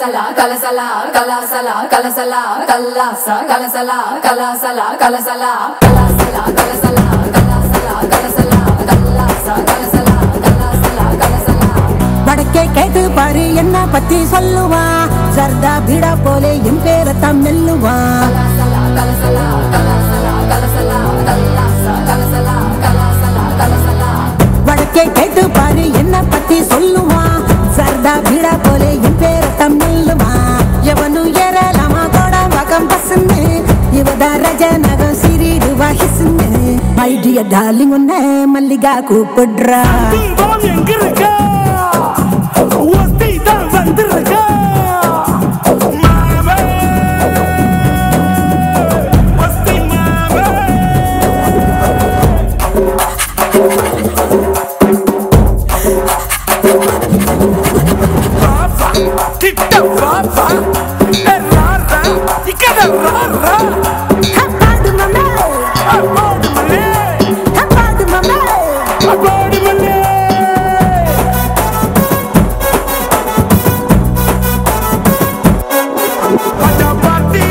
கலசலா கலசலா கலாசலா கலசலா கல்லாசா கலசலா கலாசலா கலசலா கலாசலா கலசலா கலாசலா கலசலா கல்லாசா கலசலா கலாசலா கலசலா வடக்கே கேட்டு பாரு என்ன பத்தி சொல்லுவா சர்தா பீடா போலே என் பேரத்தான் மெல்லுவா கலசலா கலசலா கலாசலா கலசலா கல்லாசா கலசலா கலாசலா கலசலா வடக்கே கேட்டு பாரு என்ன பத்தி சொல்லுவா சர்தா பீடா போலே என் பேரத்தான் மெல்லுவா எவனு ஏறலாமா கோட வகம் பசுன்னு இவதா ரஜ நகம் சிறிடுவா ஹிசுன்னு மை டியர் டார்லிங் உன்னை மல்லிகா கூப்பிடுறா தீபம் எங்க இருக்கா ஒத்தி தான் வந்திருக்கா மாவே ஒத்தி மாவே பாப்பா கிட்ட பாப்பா ராரா இக்கட ராரா ஹப்பாடு மம்மே அப்பாடு மல்லே ஹப்பாடு மம்மே அப்பாடு மல்லே மஜா பார்ட்டி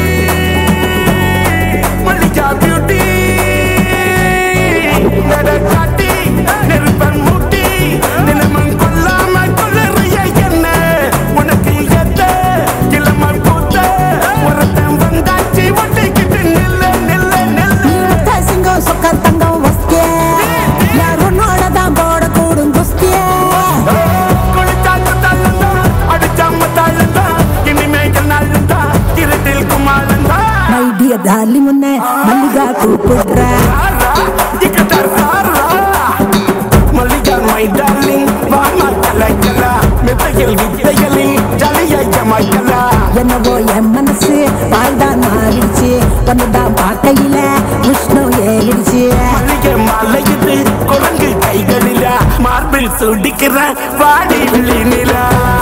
மல்லிகா பியூட்டி நட காட்டி நெருப்பன் மூட்டி நிலமன் கொல்லாம கொள்ளறிய என்ன உனக்கு எத்த இளமன் கூத்த ஒருத்தன் வந்தாச்சு ஒட்டிக்கிட்டு நில்ல நில்ல நில்ல நீ சிங்கம் சொக்க தங்கம் வஸ்திய யாரும் நோடதான் போட கூடும் குஸ்திய குளிச்சாக்கு தள்ளந்தான் அடிச்சாம தாழந்தான் இனிமேல் நாளந்தான் இருட்டில் குமாரந்தான் மை டியர் டார்லிங் உன்னை மல்லிகா கூப்பிடுற ராரா இக்கட்ட ராரா மல்லிகா மை டார்லிங் வாமா கலை கலா மெத்தையில் வித்தைகளில் ஜலிய மைக்கலா என்னவோ என் மனசு வாழ்தான் மாறிடுச்சு ஒன்னுதான் பார்க்கையில உஷ்ணம் ஏறிடுச்சு மல்லிகை மலையுது குரங்கு கைகளில மார்பில் சுடிக்கிற வாடி விழி நிலா